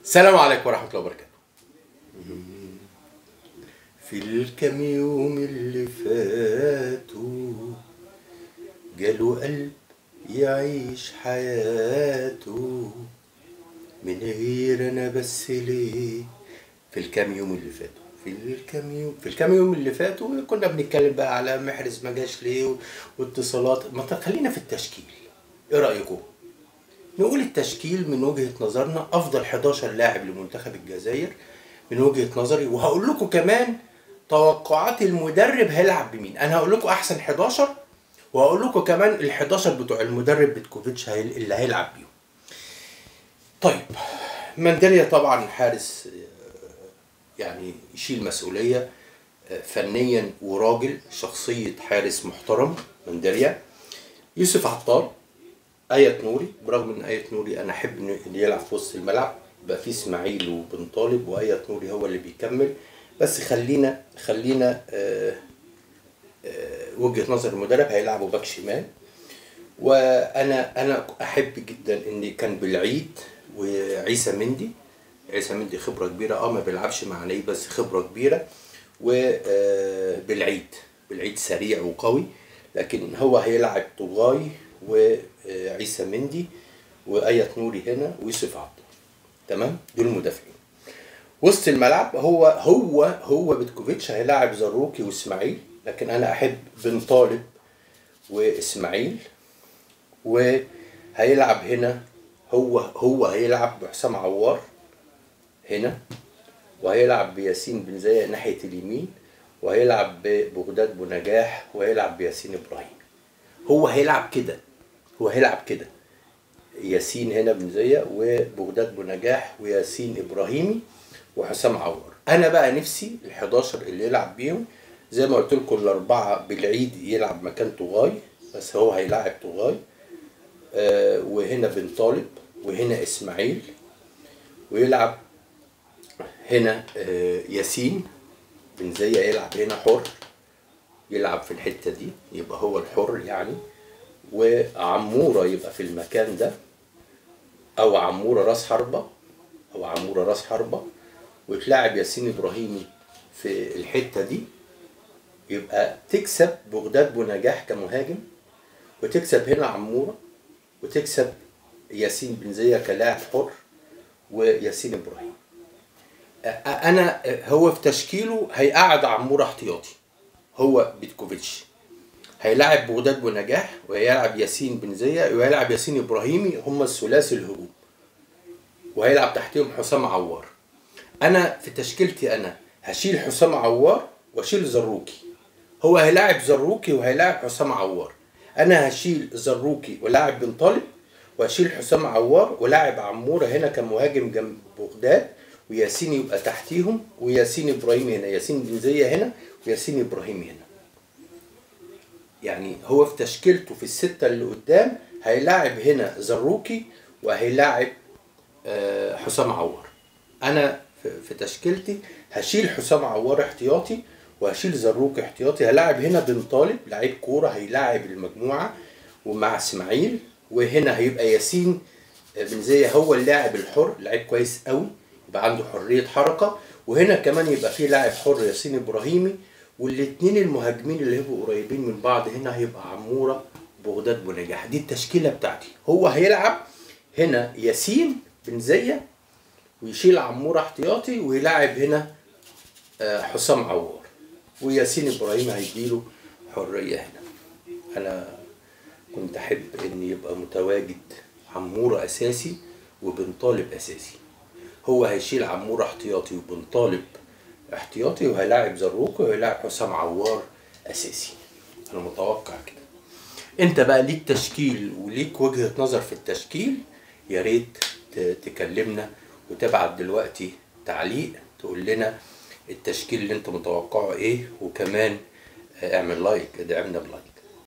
السلام عليكم ورحمة الله وبركاته في الكام يوم اللي فاتوا جاله قلب يعيش حياته من غير انا بس ليه في الكام يوم اللي فاتوا في الكام يوم في الكام يوم اللي فاتوا كنا بنتكلم بقى على محرز ما جاش ليه واتصالات ما خلينا في التشكيل ايه رايكم نقول التشكيل من وجهة نظرنا أفضل 11 لاعب لمنتخب الجزائر من وجهة نظري وهقول لكم كمان توقعات المدرب هيلعب بمين أنا هقول لكم أحسن 11 وهقول لكم كمان ال 11 بتوع المدرب بتكوفيتش هيل- اللي هيلعب بيهم طيب مندريا طبعا حارس آه، يعني يشيل مسؤولية آه، فنيا وراجل شخصية حارس محترم مندريا يوسف عطار آية نوري برغم ان آية نوري انا احب انه اللي يلعب في وسط الملعب يبقى في اسماعيل وبن طالب وآية نوري هو اللي بيكمل بس خلينا خلينا آه آه وجهة نظر المدرب هيلعبوا باك شمال وانا انا احب جدا ان كان بالعيد وعيسى مندي عيسى مندي خبره كبيره اه ما بيلعبش مع ناي بس خبره كبيره وبالعيد بالعيد سريع وقوي لكن هو هيلعب طغاي وعيسى مندي وآية نوري هنا ويوسف عبد تمام دول المدافعين وسط الملعب هو هو هو بيتكوفيتش هيلاعب زروكي واسماعيل لكن انا احب بن طالب واسماعيل وهيلعب هنا هو هو هيلعب بحسام عوار هنا وهيلعب بياسين بن زايد ناحية اليمين وهيلعب ببغداد بنجاح وهيلعب بياسين ابراهيم هو هيلعب كده هو هيلعب كده ياسين هنا بن زايد وبغداد بنجاح وياسين ابراهيمي وحسام عوار انا بقى نفسي ال 11 اللي يلعب بيهم زي ما قلت لكم الاربعه بالعيد يلعب مكان طغاي بس هو هيلاعب طغاي آه وهنا بن طالب وهنا اسماعيل ويلعب هنا آه ياسين بن زايد يلعب هنا حر يلعب في الحته دي يبقى هو الحر يعني وعموره يبقى في المكان ده او عموره راس حربه او عموره راس حربه وتلاعب ياسين ابراهيمي في الحته دي يبقى تكسب بغداد بنجاح كمهاجم وتكسب هنا عموره وتكسب ياسين بن زيا كلاعب حر وياسين ابراهيم أ- انا هو في تشكيله هيقعد عموره احتياطي هو بيتكوفيتش هيلاعب بغداد بنجاح وهيلعب ياسين بن زيا وهيلعب ياسين ابراهيمي هم الثلاثي الهجوم وهيلعب تحتهم حسام عوار انا في تشكيلتي انا هشيل حسام عوار واشيل زروكي هو هيلاعب زروكي وهيلاعب حسام عوار انا هشيل زروكي ولاعب بن طالب واشيل حسام عوار ولاعب عموره هنا كمهاجم جنب بغداد وياسين يبقى تحتيهم وياسين ابراهيم هنا ياسين بن زيا هنا وياسين ابراهيم هنا يعني هو في تشكيلته في الستة اللي قدام هيلاعب هنا زروكي وهيلاعب آه، حسام عوار انا في- في تشكيلتي هشيل حسام عوار احتياطي وهشيل زروك احتياطي هلاعب هنا بن طالب لعيب كوره هيلاعب المجموعه ومع اسماعيل وهنا هيبقى ياسين بن زي هو اللاعب الحر لعيب كويس قوي يبقى عنده حريه حركه وهنا كمان يبقى فيه لاعب حر ياسين ابراهيمي والاثنين المهاجمين اللي هيبقوا قريبين من بعض هنا هيبقى عموره بغداد بنجاح دي التشكيله بتاعتي هو هيلعب هنا ياسين بن زيه ويشيل عموره احتياطي ويلاعب هنا آه، حسام عوار وياسين ابراهيم هيديله حريه هنا انا كنت احب ان يبقى متواجد عموره اساسي وبن طالب اساسي هو هيشيل عموره احتياطي وبن طالب احتياطي وهيلاعب زروق وهيلاعب حسام عوار اساسي انا متوقع كده انت بقى ليك تشكيل وليك وجهة نظر في التشكيل يا ريت ت- تكلمنا وتبعت دلوقتي تعليق تقول لنا التشكيل اللي انت متوقعه ايه وكمان اعمل لايك ادعمنا بلايك